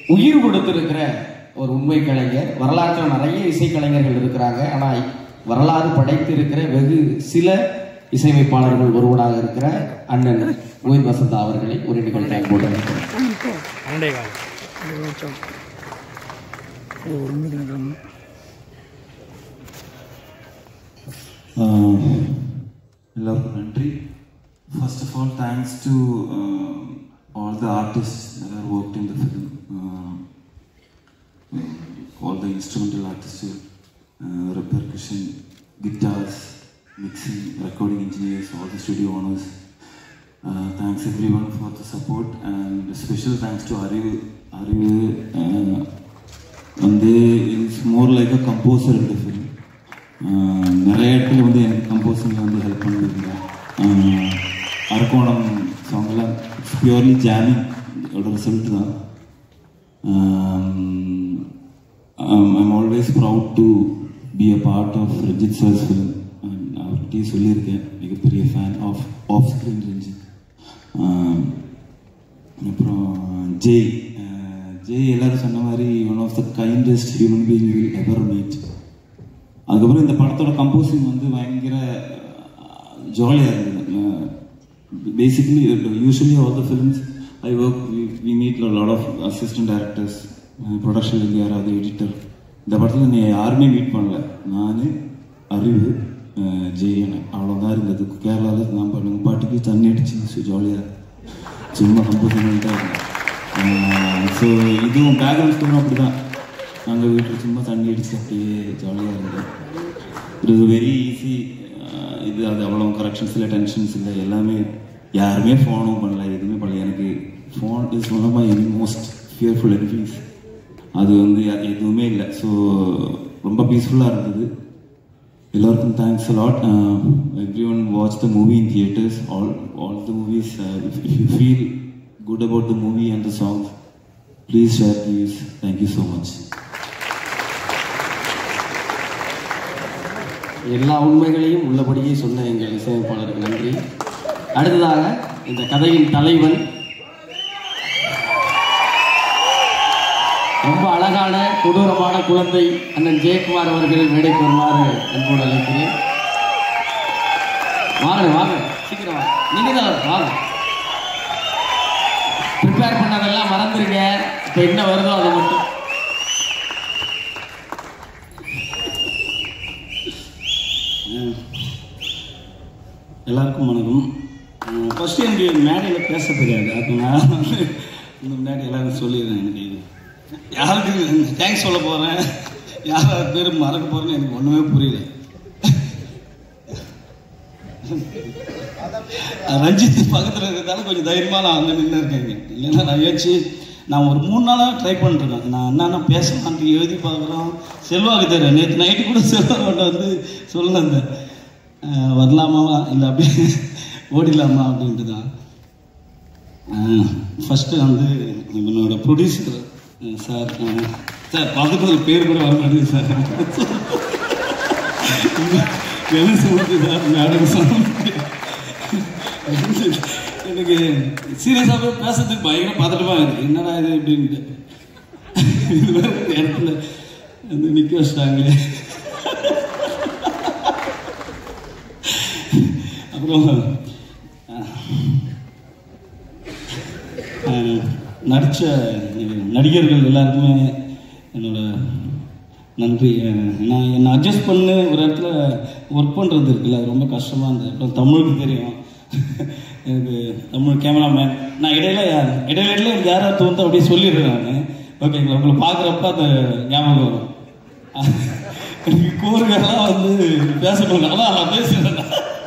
உயிர் கொடுத்திருக்கிற ஒரு உண்மை கலைஞர் வரலாற்றில் நிறைய இசைக்கலைஞர்கள் இருக்கிறாங்க ஆனால் வரலாறு படைத்து இருக்கிற வெகு சில இசையமைப்பாளர்கள் ஒருவராக இருக்கிற அண்ணன் கோவிந்த் வசந்தா அவர்களை ஒரு நிகழ்ச்சி அன்போடு அழைக்கிறேன். பன்னெண்டே கால் எல்லாருக்கும் நன்றி first of all thanks to all the artist that are worked in the film uh, all the instrumental artists uh, percussion guitars mixing recording engineers all the studio owners uh, thanks everyone for the support and special thanks to Arivu Arivu uh, வந்து it's more like a composer இந்த film நிறைய இடத்துல வந்து எனக்கு கம்போசிங்கில் வந்து help பண்ணியிருந்தேன் ஆஹ் அரக்கோணம் சாங்லாம் இட்ஸ் பியூர்லி ஜாமிங் ஓட ரிசல்ட் தான் I'm always proud to be a part of Ranjith sir's film அவர்கிட்டயும் சொல்லியிருக்கேன் மிகப்பெரிய fan of of screen Ranjith ஆஹ் அப்புறம் ஜெய் அஹ் ஜெய் எல்லாரும் சொன்ன மாதிரி one of the kindest human being will ever meet அதுக்கப்புறம் இந்த படத்தோட கம்போசிங் வந்து பயங்கர ஜாலியாக இருந்தது basically usually all the films I work we meet lot of assistant directors production யாராவது எடிட்டர் இந்த படத்தில் நீ யாருமே மீட் பண்ணல நான் அறிவு அஹ் ஜெயன் அவ்வளோதான் இருந்தது கேரளாவில் நான் பண்ணுங்க பாட்டுக்கு தண்ணி அடிச்சு ஜாலியாக சும்மா கம்போஸ் பண்ணிட்டு ஸோ இதுவும் பேக்ரவுண்ட் ஸ்டோரும் அப்படி தான் நாங்கள் வீட்டில் சும்மா தண்ணி அடிச்சு அப்படியே ஜாலியாக இருந்தோம் இட் இஸ் வெரி ஈஸி இது அது அவ்வளோ கரெக்ஷன்ஸ் இல்லை டென்ஷன்ஸ் இல்லை எல்லாமே யாருமே ஃபோனும் பண்ணல எதுவுமே பண்ணல எனக்கு phone is one of my most fearful எனிஃபீஸ் அது வந்து யா- எதுவுமே இல்லை ஸோ ரொம்ப பீஸ்ஃபுல்லாக இருந்தது எல்லாருக்கும் thanks lot everyone watch the movie in theatres all all the movies if you feel good about the movie and the songs please share please thank you so much எல்லா உண்மைகளையும் உள்ளபடியே சொன்ன எங்கள் இசையமைப்பாளருக்கு நன்றி அடுத்ததாக இந்த கதையின் தலைவன் ரொம்ப அழகான கொடூரமான குழந்தை அண்ணன் ஜெயக்குமார் அவர்கள் மேடைக்கு வருமாறு அன்போடு அழைக்கிறேன் வாங்க வாங்க சீக்கிரம் வாங்க நீங்க தான் வாங்க ப்ரிப்பேர் பண்ணதெல்லாம் மறந்துருங்க இப்போ என்ன வருதோ அதை மட்டும் எல்லாருக்கும் வணக்கம் ஃபஸ்ட்டு எனக்கு மேடையில் பேச தெரியாது அப்போ நான் வந்து இந்த முன்னாடி எல்லாரும் சொல்லிடுறேன் எனக்கு இது யாருக்கு தேங்க்ஸ் சொல்ல போகிறேன் யார் யார் பேர் மறக்க போகிறேன்னு எனக்கு ஒன்றுமே புரியல ரஞ்சித் பக்கத்தில் இருக்கிறதால கொஞ்சம் தைரியமாக நான் வந்து நின்று இருக்கேங்க இல்லைன்னா நான் யோசிச்சு நான் ஒரு மூணு நாளாக ட்ரை பண்ணிருக்கேன் நான் என்னென்ன பேசலான்ட்டு எழுதி பார்க்குறோம் செல்வாக்கு தெரியும் நேற்று நைட்டு கூட செல்வாக்கிட்ட வந்து சொல்லிருந்தேன் அஹ் வரலாமா இல்லை அப்படியே ஓடிடலாமா அப்படின்ட்டு தான் ஃபஸ்ட்டு வந்து என்னோட ப்ரொடியூசர் சார் சார் பக்கத்தில் பேர் கூட வர மாட்டேங்குது சார் என்ன சொல்லுது சார் மேடம் சொன்ன எனக்கு சீரியஸாகவே பேசுறதுக்கு பயங்கர பதட்டமா இருக்கு என்னடா இது அப்படின்ட்டு இது வேற இந்த இடத்துல வந்து நிற்க வச்சிட்டாங்களே அப்புறம் அஹ், நடிச்ச நடிகர்கள் எல்லாருக்குமே என்னோட நன்றி அஹ், நான் என்னை அட்ஜஸ்ட் பண்ணு ஒரு இடத்துல ஒர்க் பண்ணுறது இருக்குல்ல அது ரொம்ப கஷ்டமாக இருந்தது அப்புறம் தமிழுக்கு தெரியும் எனக்கு தமிழ் கேமராமேன் நான் இடையில இடையில இடையில எனக்கு யாராவது தோணுதோ அப்படியே சொல்லிடுறேன் நான் ஓகேங்களா உங்களை பார்க்குறப்ப அந்த ஞாபகம் வரும் எனக்கு கோர்கள்லாம் வந்து பேசணும் அதான் நான் பேசுகிறேன்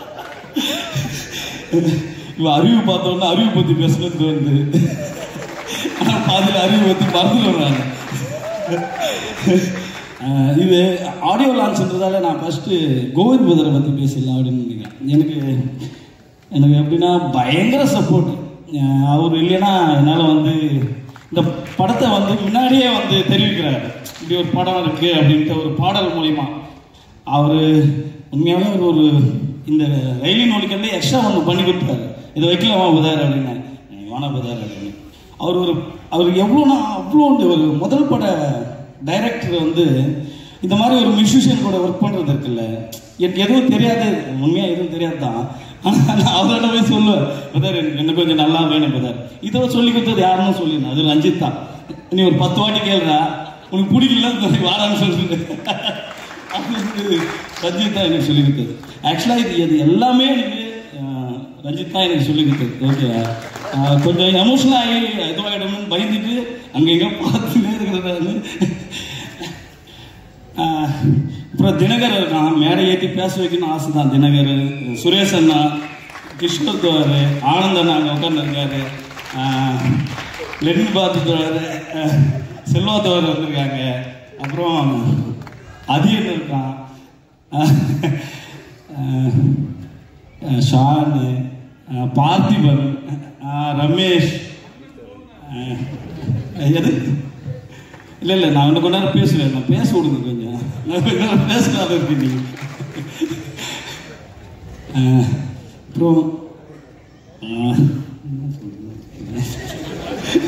இவன் அறிவு பார்த்தோன்னா அறிவு பற்றி பேசணும்னு தோணுது ஆனால் பாதியில் அறிவு பற்றி மறந்துடுவேன் நான் இது ஆடியோ லான்ச்ன்றதால நான் ஃபஸ்ட்டு கோவிந்த் புதரை பற்றி பேசிடலாம் அப்படின்னு நினைக்கிறேன் எனக்கு எனக்கு எப்படின்னா பயங்கர சப்போர்ட் அவர் இல்லைன்னா என்னால் வந்து இந்த படத்தை வந்து முன்னாடியே வந்து தெரிவிக்கிறார் இப்படி ஒரு படம் இருக்குது அப்படின்ட்டு ஒரு பாடல் மூலிமா அவர் உண்மையாகவே அவர் ஒரு இந்த ரயிலின் ஒலிக்கண்டே எக்ஸ்ட்ரா ஒன்று பண்ணி கொடுத்தாரு இதை வைக்கலாமா புதார் அப்படின்னு வானா புதார் அப்படின்னு அவர் ஒரு அவர் எவ்வளோனா அவ்வளோ ஒரு முதல் பட டைரக்டர் வந்து இந்த மாதிரி ஒரு மியூசிஷியன் கூட ஒர்க் பண்ணுறது இருக்குல்ல எனக்கு எதுவும் தெரியாது உண்மையாக எதுவும் தெரியாது தான் ஆனால் நான் அவர்கிட்ட போய் சொல்லுவேன் பதர் எனக்கு இன்னும் கொஞ்சம் நல்லா வேணும் பதர் இதை சொல்லி கொடுத்தது யாருன்னு சொல்லியிருந்தேன் அது ரஞ்சித் தான் நீ ஒரு பத்து வாட்டி கேளுடா உனக்கு பிடிக்கலன்னு சொல்லி வாரான்னு சொல்லிட்டு அது வந்து ரஞ்சித் தான் எனக்கு சொல்லி கொடுத்தது ஆக்சுவலாக இது இது எல்லாமே எனக்கு அஹ், ரஞ்சித் தான் எனக்கு சொல்லி கொடுத்தது ஓகே கொஞ்சம் எமோஷனல் ஆகி இதுவாகிடும்னு பயந்துட்டு அங்கே எங்கே பார்த்துட்டே இருக்கிறது ஆஹ் அப்புறம் தினகர் இருக்கான் மேடை ஏற்றி பேச வைக்கணும்னு ஆசை தான் தினகர் சுரேஷ் அண்ணா கிருஷ்ணர் தோர் ஆனந்த் அண்ணா அங்கே உட்காந்துருக்காரு லெனின் பாத்து தோர் செல்வா தோர் வந்திருக்காங்க அப்புறம் அதியன் இருக்கான் ஆஹ் ஆஹ் ஷானு ஆஹ் பார்த்திபன் ஆஹ் ரமேஷ் ஆஹ் எது இல்லை இல்லை நான் இன்னும் கொஞ்ச நேரம் பேசுவேன் நான் பேச விடுங்க கொஞ்சம் நான் கொஞ்ச நேரம் பேசுனாத இருக்கு நீ அப்புறம் ஆஹ், என்ன சொல்றது?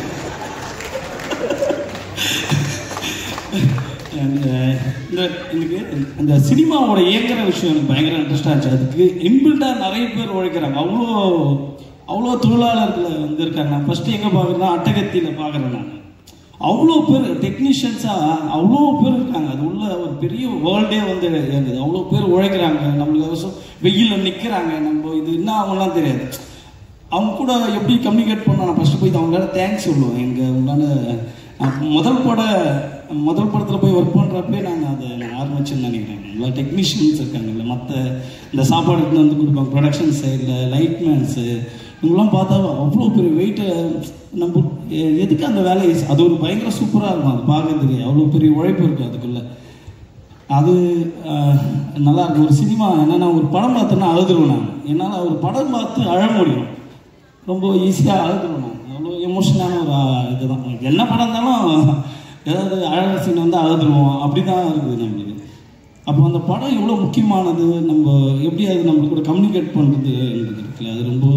அந்த இந்த எனக்கு அந்த சினிமாவோட இயங்குற விஷயம் எனக்கு பயங்கர இன்ட்ரெஸ்டாக இருந்துச்சு அதுக்கு இன்பில்டாக நிறைய பேர் உழைக்கிறாங்க அவ்வளோ அவ்வளோ தொழிலாளர்கள் வந்து இருக்காங்க நான் ஃபஸ்ட்டு எங்கே பார்க்குறேன்னா அட்டகத்தியில் பார்க்குறேன் நான் அவ்வளோ பேர் டெக்னீஷியன்ஸாக அவ்வளோ பேர் இருக்காங்க அது உள்ள ஒரு பெரிய வேர்ல்டே வந்து இயங்குது அவ்வளோ பேர் உழைக்கிறாங்க நம்மளுக்கு அவசரம் வெயிலில் நிற்கிறாங்க நம்ம இது என்ன ஆகும்லாம் தெரியாது அவங்க கூட எப்படி கம்யூனிகேட் பண்ணோம் நான் ஃபஸ்ட்டு போய் அவங்களால தேங்க்ஸ் சொல்லுவேன் எங்கள் உங்களால் முதல் பட முதல் படத்தில் போய் ஒர்க் பண்ணுறப்பே நாங்கள் அதை நான் ஆரம்பிச்சேன்னு நினைக்கிறேன் எல்லா டெக்னீஷியன்ஸ் இருக்காங்கல்ல மற்ற இந்த சாப்பாடு எடுத்துன்னு வந்து கொடுப்பாங்க ப்ரொடக்ஷன் சைடில் லைட்மேன்ஸு இவங்களாம் பார்த்தா அவ்வளோ பெரிய வெயிட்டை நம்ம எ- எதுக்கு அந்த வேலை அது ஒரு பயங்கர சூப்பராக இருக்கும் அது பார்க்கறதுக்கு அவ்வளோ பெரிய உழைப்பு இருக்குது அதுக்குள்ளே அது அஹ், நல்லா இருக்கும் ஒரு சினிமா என்னன்னா ஒரு படம் பார்த்தோன்னா அழுதுருவேன் நான் என்னால் ஒரு படம் பார்த்து அழ முடியும் ரொம்ப ஈஸியாக அழுதுருவேன் நான் அவ்வளோ எமோஷனான ஒரு அஹ், இதுதான் என்ன படம் இருந்தாலும் ஏதாவது அழகு சீன் வந்து அழுதுருவோம் அப்படி தான் இருக்குது நம்மளுக்கு அப்போ அந்த படம் எவ்வளோ முக்கியமானது நம்ம எப்படி அது நம்ம கூட கம்யூனிகேட் பண்ணுறதுன்றது இருக்குல்ல அது ரொம்ப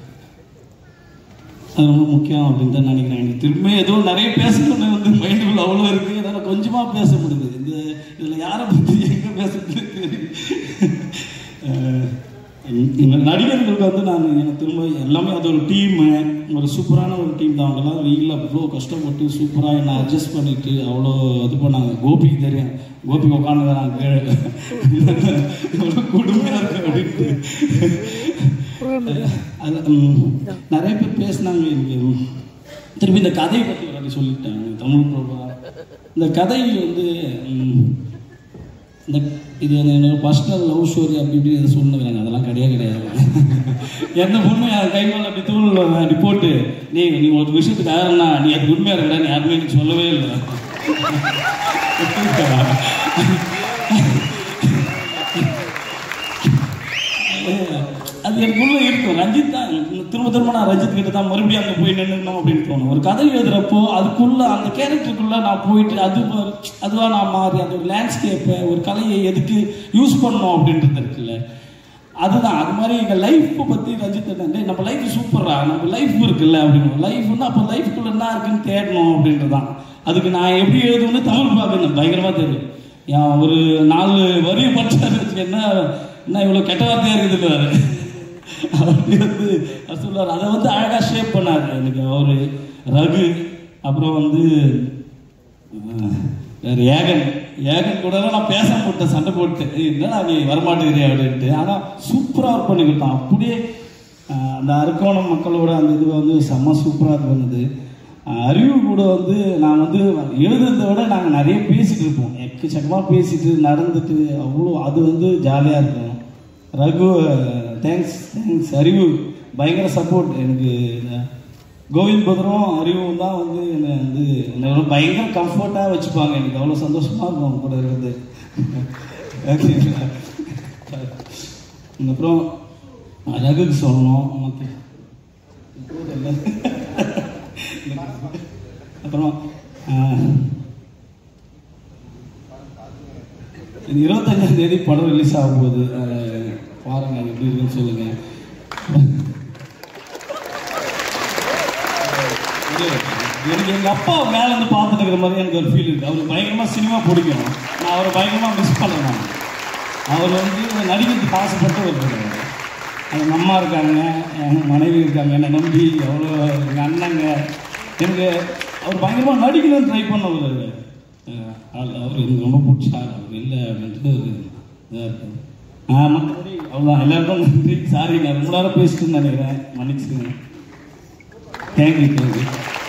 அது ரொம்ப முக்கியம் அப்படின்னு தான் நினைக்கிறேன் எனக்கு திரும்ப ஏதோ நிறைய பேசணும்னு வந்து மைண்டுக்குள்ள அவ்வளோ இருக்கு என்னால் கொஞ்சமாக பேச முடியுது இந்த இதில் யாரை பற்றி எங்கே பேசுறது தெரியும் இந்த நடிகர்களுக்கு வந்து நான் எனக்கு திரும்ப எல்லாமே அது ஒரு டீமு ஒரு சூப்பரான ஒரு டீம் தான் அவங்கெல்லாம் வெயிலில் அவ்வளோ கஷ்டப்பட்டு சூப்பராக என்னை அட்ஜஸ்ட் பண்ணிட்டு அவ்வளோ இது பண்ணாங்க கோபிக்கு தெரியும் கோபி உட்காந்துக்கிறாங்க கீழே எவ்வளோ கொடுமையாக இருக்கு அப்படின்ட்டு அது ம், நிறைய பேர் பேசினாங்க எனக்கு ம், திருப்பி இந்த கதையை பற்றி ஒரு வாட்டி சொல்லிட்டாங்க தமிழ் பிரபா இந்த கதை வந்து ம், இந்த இது வந்து என்னோட பர்சனல் லவ் ஸ்டோரி அப்படி இப்படி எதை சொல்லுங்கிறாங்க அதெல்லாம் கிடையவே கிடையாது எந்த பொண்ணு என் கை மேலே அப்படி தூள் அப்படி போட்டு நீ நீ ஒரு விஷயத்துக்கு ஆயிரம்னா நீ அது உண்மையாக இருக்கடா நீ யாருமே எனக்கு சொல்லவே இல்லை அது எனக்குள்ள இருக்கும் ரஞ்சித் தான் திரும்ப திரும்ப நான் ரஞ்சித் கிட்ட தான் மறுபடியும் அங்கே போய் நின்றுணும் அப்படின்னு தோணும் ஒரு கதை எழுதுறப்போ அதுக்குள்ள அந்த கேரக்டருக்குள்ள நான் போயிட்டு அது ஒரு- அதுவா நான் மாறி அந்த ஒரு லேண்ட்ஸ்கேப்பை ஒரு கலையை எதுக்கு யூஸ் பண்ணணும் அப்படின்றது இருக்குல்ல அதுதான் அது மாதிரி எங்கள் லைஃப்பை பற்றி ரஞ்சித் என்ன, டேய் நம்ம லைஃப் சூப்பரா நம்ம லைஃப் இருக்குல்ல அப்படின்னு லைஃப் வந்து அப்போ லைஃப்குள்ள என்ன இருக்குன்னு தேடணும் அப்படின்றது தான் அதுக்கு நான் எப்படி எழுதுவேன்னு தமிழ் பார்க்கணும் பயங்கரமாக தெரியும் ஏன் ஒரு நாலு வரி படிச்சாரு வச்சுக்க, என்ன என்ன இவ்வளோ கெட்ட வார்த்தையாக இருக்குது அப்படி வந்து அவர் சொல்லுவார் அதை வந்து அழகாக ஷேப் பண்ணார் எனக்கு அவர் ரகு அப்புறம் வந்து அஹ், வேற ஏகன் ஏகன் கூட தான் நான் பேச போட்டேன் சண்டை போட்டு "ஏய், என்னடா நீ வரமாட்டேங்கிறிய அப்படின்ட்டு ஆனால் சூப்பராக ஒர்க் பண்ணி கொடுத்தான் அப்படியே அஹ், அந்த அரக்கோணம் மக்களோட அந்த இது வந்து செம்ம சூப்பராக இது பண்ணுது அஹ், அறிவு கூட வந்து நான் வந்து எழுதுறதை விட நாங்கள் நிறைய பேசிட்டு இருப்போம் எக்கச்சக்கமாக பேசிட்டு நடந்துட்டு அவ்வளோ அது வந்து ஜாலியாக இருக்கும் ரகு தேங்க்ஸ் தேங்க்ஸ் அறிவு பயங்கர சப்போர்ட் எனக்கு இந்த கோவிந்த் பத்ரும் அறிவும் தான் வந்து என்னை வந்து என்னை ஒரு பயங்கர கம்ஃபர்ட்டாக வச்சுப்பாங்க எனக்கு அவ்வளோ சந்தோஷமாக இருக்கும் அவங்க கூட இருக்கிறது ஓகேங்களா? அப்புறம் ரகுக்கு சொல்லணும் மற்ற அப்புறம் ஆஹ், இது இருபத்தஞ்சாம் தேதி படம் ரிலீஸ் ஆக போகுது அஹ், பாருங்க அது எப்படி இருக்குன்னு சொல்லுங்க இது எங்கள் அப்பா மேலே இருந்து பார்த்துட்டு இருக்கிற மாதிரி எனக்கு ஒரு ஃபீல் இருக்குது அவருக்கு பயங்கரமாக சினிமா பிடிக்கும் நான் அவரை பயங்கரமாக மிஸ் பண்ணேன் நான் அவர் வந்து நடிக்கிறதுக்கு ஆசைப்பட்டு ஒரு எங்கள் அம்மா இருக்காங்க என் மனைவி இருக்காங்க என்னை நம்பி எவ்வளோ எங்கள் அண்ணங்க எனக்கு அவர் பயங்கரமாக நடிக்கணும்னு ட்ரை பண்ண ஒரு அஹ், ஆள் அவர் எனக்கு ரொம்ப பிடிச்ச ஆள் அவர் இல்லை அப்படின்ட்டு ஒரு இதாக இருக்குது ஆ மற்றபடி அவ்வளோதான் எல்லாருக்கும் நன்றி சாரி நான் ரொம்ப நேரம் பேசிட்டுன்னு நினைக்கிறேன் மன்னிச்சுங்க தேங்க்யூ தேங்க்யூ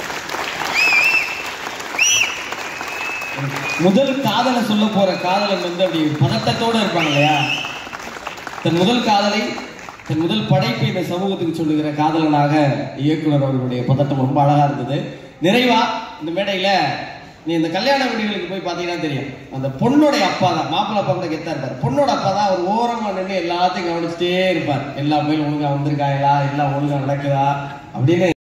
முதல் காதலை சொல்ல போற காதலன் வந்து அப்படி பதட்டத்தோட இருப்பாங்க இல்லையா தன் முதல் காதலை தன் முதல் படைப்பை இந்த சமூகத்துக்கு சொல்லுகிற காதலனாக இயக்குனர் அவர்களுடைய பதட்டம் ரொம்ப அழகா இருந்தது நிறைவா இந்த மேடையில நீ இந்த கல்யாண வீடுகளுக்கு போய் பார்த்தீங்கன்னா தெரியும் அந்த பொண்ணோடைய அப்பா தான் மாப்பிள்ளை அப்பா கூட கெத்தா இருப்பார் பொண்ணோட அப்பா தான் அவர் ஓரமா நின்று எல்லாத்தையும் கவனிச்சுட்டே இருப்பார் எல்லா பயிலும் ஒழுங்கா வந்திருக்காங்களா எல்லாம் ஒழுங்கா நடக்குதா அப்படின்னு